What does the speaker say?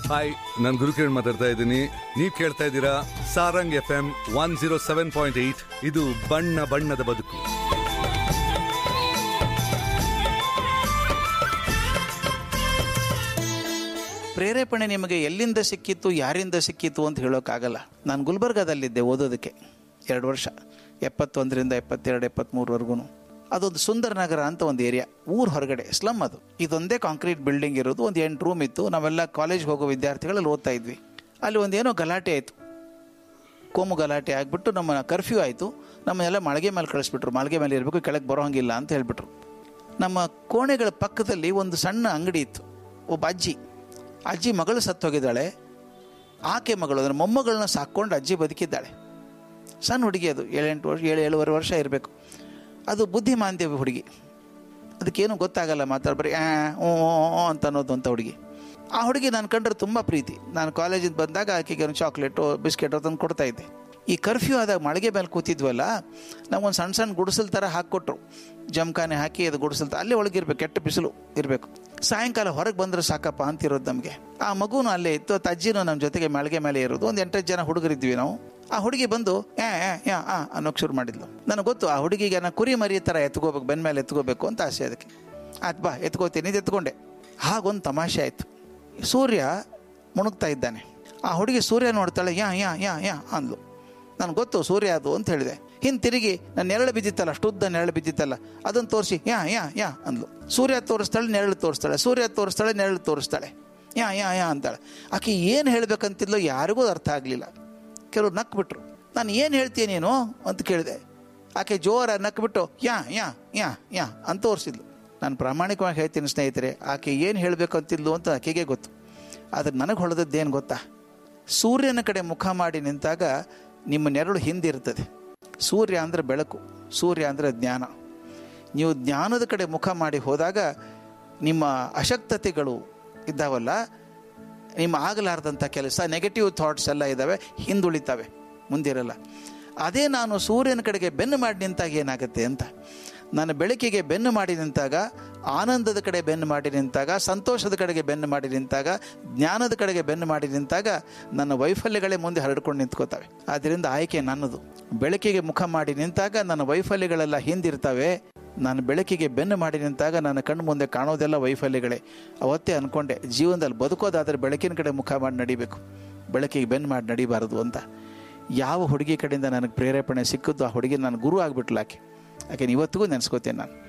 hi ನಾನು ಗುರುಕಿರಣ್ ಮಾತಾಡ್ತಾ ಇದ್ದೀನಿ ನೀವು ಕೇಳ್ತಾ ಇದ್ದೀರಾ Sarang F M one zero seven point eight ಇದು ಬಣ್ಣ ಬಣ್ಣದ ಬದುಕು ಪ್ರೇರೇಪಣೆ ನಿಮಗೆ ಎಲ್ಲಿಂದ ಸಿಕ್ಕಿತ್ತು ಯಾರಿಂದ ಸಿಕ್ಕಿತ್ತು ಅಂತ ಹೇಳೋಕ್ಕಾಗಲ್ಲ ನಾನು ಗುಲ್ಬರ್ಗಾದಲ್ಲಿದ್ದೆ ಓದೋದಕ್ಕೆ ಎರಡು ವರ್ಷ ಎಪ್ಪತ್ತೊಂದರಿಂದ ಎಪ್ಪತ್ತೆರಡು ಎಪ್ಪತ್ತ್ಮೂರವರೆಗೂ ಅದೊಂದು ಸುಂದರ ನಗರ ಅಂತ ಒಂದು ಏರಿಯಾ ಊರು ಹೊರಗಡೆ ಸ್ಲಮ್ ಅದು ಇದೊಂದೇ ಕಾಂಕ್ರೀಟ್ ಬಿಲ್ಡಿಂಗ್ ಇರೋದು ಒಂದು ಎಂಟು ರೂಮ್ ಇತ್ತು ನಾವೆಲ್ಲ ಕಾಲೇಜ್ಗೆ ಹೋಗೋ ವಿದ್ಯಾರ್ಥಿಗಳಲ್ಲಿ ಓದ್ತಾ ಇದ್ವಿ ಅಲ್ಲಿ ಒಂದೇನೋ ಗಲಾಟೆ ಆಯಿತು ಕೋಮು ಗಲಾಟೆ ಆಗಿಬಿಟ್ಟು ನಮ್ಮ ಕರ್ಫ್ಯೂ ಆಯಿತು ನಮ್ಮನ್ನೆಲ್ಲ ಮಾಳಿಗೆ ಮೇಲೆ ಕಳಿಸ್ಬಿಟ್ರು ಮಾಳಿಗೆ ಮೇಲೆ ಇರಬೇಕು ಕೆಳಗೆ ಬರೋ ಹಂಗಿಲ್ಲ ಅಂತ ಹೇಳ್ಬಿಟ್ರು ನಮ್ಮ ಕೋಣೆಗಳ ಪಕ್ಕದಲ್ಲಿ ಒಂದು ಸಣ್ಣ ಅಂಗಡಿ ಇತ್ತು ಒಬ್ಬ ಅಜ್ಜಿ ಅಜ್ಜಿ ಮಗಳು ಸತ್ತೋಗಿದ್ದಾಳೆ ಆಕೆ ಮಗಳು ಅದರ ಮೊಮ್ಮಗಳನ್ನ ಸಾಕ್ಕೊಂಡು ಅಜ್ಜಿ ಬದುಕಿದ್ದಾಳೆ ಸಣ್ಣ ಹುಡುಗಿ ಅದು ಏಳೆಂಟು ವರ್ಷ ಏಳು ಏಳುವರೆ ವರ್ಷ ಇರಬೇಕು ಅದು ಬುದ್ಧಿಮಾಂದ್ಯ ಹುಡುಗಿ ಅದಕ್ಕೇನು ಗೊತ್ತಾಗಲ್ಲ ಮಾತಾಡ್ಬರಿ ಆ ಹ್ಞೂ ಹ್ಞೂ ಅಂತ ಅನ್ನೋದು ಅಂತ ಹುಡುಗಿ ಆ ಹುಡುಗಿ ನಾನು ಕಂಡ್ರೆ ತುಂಬ ಪ್ರೀತಿ ನಾನು ಕಾಲೇಜಿಂದ ಬಂದಾಗ ಆಕೆಗೆ ಒಂದು ಚಾಕ್ಲೇಟು ಬಿಸ್ಕೆಟು ತಂದು ಕೊಡ್ತಾ ಇದ್ದೆ ಈ ಕರ್ಫ್ಯೂ ಆದಾಗ ಮಳಿಗೆ ಮೇಲೆ ಕೂತಿದ್ವಲ್ಲ ನಮಗೊಂದು ಸಣ್ಣ ಸಣ್ಣ ಗುಡಿಸಲ್ ಥರ ಹಾಕ್ಕೊಟ್ರು ಜಮ್ಖಾನೆ ಹಾಕಿ ಅದು ಗುಡಿಸಲ್ ಅಲ್ಲೇ ಒಳಗಿರ್ಬೇಕು ಕೆಟ್ಟ ಬಿಸಿಲು ಇರಬೇಕು ಸಾಯಂಕಾಲ ಹೊರಗೆ ಬಂದರೆ ಸಾಕಪ್ಪ ಅಂತಿರೋದು ನಮಗೆ ಆ ಮಗುನೂ ಅಲ್ಲೇ ಇತ್ತು ಅದು ಅಜ್ಜಿನೂ ನಮ್ಮ ಜೊತೆಗೆ ಮಾಳಿಗೆ ಮೇಲೆ ಇರೋದು ಒಂದು ಎಂಟತ್ತು ಜನ ಹುಡುಗರಿದ್ವಿ ನಾವು ಆ ಹುಡುಗಿ ಬಂದು ಯಾ ಯಾ ಯಾ ಆ ಅನ್ನೋಕೆ ಶುರು ಮಾಡಿದ್ಲು ನನಗೆ ಗೊತ್ತು ಆ ಹುಡುಗಿಗೆ ನಾನು ಕುರಿ ಮರಿ ಥರ ಎತ್ಕೋಬೇಕು ಬೆನ್ನ ಮೇಲೆ ಎತ್ಕೋಬೇಕು ಅಂತ ಆಸೆ ಅದಕ್ಕೆ ಆಯ್ತು ಬಾ ಎತ್ಕೋತೀನಿ ಇದು ಎತ್ಕೊಂಡೆ ಹಾಗೊಂದು ತಮಾಷೆ ಆಯಿತು ಸೂರ್ಯ ಮುಣುಗ್ತಾ ಇದ್ದಾನೆ ಆ ಹುಡುಗಿ ಸೂರ್ಯ ನೋಡ್ತಾಳೆ ಯಾ ಯಾ ಯಾ ಯಾ ಅಂದ್ಲು ನನಗೆ ಗೊತ್ತು ಸೂರ್ಯ ಅದು ಅಂತ ಹೇಳಿದೆ ಹಿಂದೆ ತಿರುಗಿ ನನ್ನ ನೆರಳು ಬಿದ್ದಿತ್ತಲ್ಲ ಅಷ್ಟುದ್ದ ನೆರಳು ಬಿದ್ದಿತ್ತಲ್ಲ ಅದನ್ನು ತೋರಿಸಿ ಯಾ ಯಾ ಯಾ ಅಂದ್ಲು ಸೂರ್ಯ ತೋರಿಸ್ತಾಳೆ ನೆರಳು ತೋರಿಸ್ತಾಳೆ ಸೂರ್ಯ ತೋರಿಸ್ತಾಳೆ ನೆರಳು ತೋರಿಸ್ತಾಳೆ ಯಾ ಯಾ ಯಾ ಅಂತಾಳೆ ಆಕೆ ಏನು ಹೇಳ್ಬೇಕಂತಿದ್ಲೋ ಯಾರಿಗೂ ಅರ್ಥ ಆಗಲಿಲ್ಲ ಕೆಲವ್ರು ನಕ್ಬಿಟ್ರು ನಾನು ಏನು ಹೇಳ್ತೀನಿ ನೀನು ಅಂತ ಕೇಳಿದೆ ಆಕೆ ಜೋರ ನಕ್ಬಿಟ್ಟು ಯಾ ಯಾ ಯಾ ಯಾ ಅಂತ ತೋರಿಸಿದ್ಲು ನಾನು ಪ್ರಾಮಾಣಿಕವಾಗಿ ಹೇಳ್ತೀನಿ ಸ್ನೇಹಿತರೆ ಆಕೆ ಏನು ಹೇಳಬೇಕು ಅಂತಿದ್ಲು ಅಂತ ಆಕೆಗೆ ಗೊತ್ತು ಆದರೆ ನನಗೆ ಹೊಳೆದದ್ದೇನು ಗೊತ್ತಾ ಸೂರ್ಯನ ಕಡೆ ಮುಖ ಮಾಡಿ ನಿಂತಾಗ ನಿಮ್ಮ ನೆರಳು ಹಿಂದಿರ್ತದೆ ಸೂರ್ಯ ಅಂದರೆ ಬೆಳಕು ಸೂರ್ಯ ಅಂದರೆ ಜ್ಞಾನ ನೀವು ಜ್ಞಾನದ ಕಡೆ ಮುಖ ಮಾಡಿ ಹೋದಾಗ ನಿಮ್ಮ ಅಶಕ್ತತೆಗಳು ಇದ್ದಾವಲ್ಲ ನಿಮ್ಮ ಆಗಲಾರ್ದಂಥ ಕೆಲಸ ನೆಗೆಟಿವ್ ಥಾಟ್ಸ್ ಎಲ್ಲ ಇದ್ದಾವೆ ಹಿಂದುಳಿತಾವೆ ಮುಂದಿರಲ್ಲ ಅದೇ ನಾನು ಸೂರ್ಯನ ಕಡೆಗೆ ಬೆನ್ನು ಮಾಡಿ ನಿಂತಾಗ ಏನಾಗುತ್ತೆ ಅಂತ ನಾನು ಬೆಳಕಿಗೆ ಬೆನ್ನು ಮಾಡಿ ನಿಂತಾಗ ಆನಂದದ ಕಡೆ ಬೆನ್ನು ಮಾಡಿ ನಿಂತಾಗ ಸಂತೋಷದ ಕಡೆಗೆ ಬೆನ್ನು ಮಾಡಿ ನಿಂತಾಗ ಜ್ಞಾನದ ಕಡೆಗೆ ಬೆನ್ನು ಮಾಡಿ ನಿಂತಾಗ ನನ್ನ ವೈಫಲ್ಯಗಳೇ ಮುಂದೆ ಹರಡ್ಕೊಂಡು ನಿಂತ್ಕೋತವೆ ಆದ್ದರಿಂದ ಆಯ್ಕೆ ನನ್ನದು ಬೆಳಕಿಗೆ ಮುಖ ಮಾಡಿ ನಿಂತಾಗ ನನ್ನ ವೈಫಲ್ಯಗಳೆಲ್ಲ ಹಿಂದಿರ್ತವೆ ನಾನು ಬೆಳಕಿಗೆ ಬೆನ್ನು ಮಾಡಿ ನಿಂತಾಗ ನನ್ನ ಕಣ್ಣು ಮುಂದೆ ಕಾಣೋದೆಲ್ಲ ವೈಫಲ್ಯಗಳೇ ಅವತ್ತೇ ಅಂದ್ಕೊಂಡೆ ಜೀವನದಲ್ಲಿ ಬದುಕೋದಾದರೆ ಬೆಳಕಿನ ಕಡೆ ಮುಖ ಮಾಡಿ ನಡಿಬೇಕು ಬೆಳಕಿಗೆ ಬೆನ್ನು ಮಾಡಿ ನಡಿಬಾರದು ಅಂತ ಯಾವ ಹುಡುಗಿ ಕಡೆಯಿಂದ ನನಗೆ ಪ್ರೇರೇಪಣೆ ಸಿಕ್ಕಿದ್ದು ಆ ಹುಡುಗಿ ನಾನು ಗುರು ಆಗಿಬಿಟ್ಲು ಆಕೆ ಆಕೆ ಇವತ್ತಿಗೂ ನೆನೆಸ್ಕೋತೇನೆ ನಾನು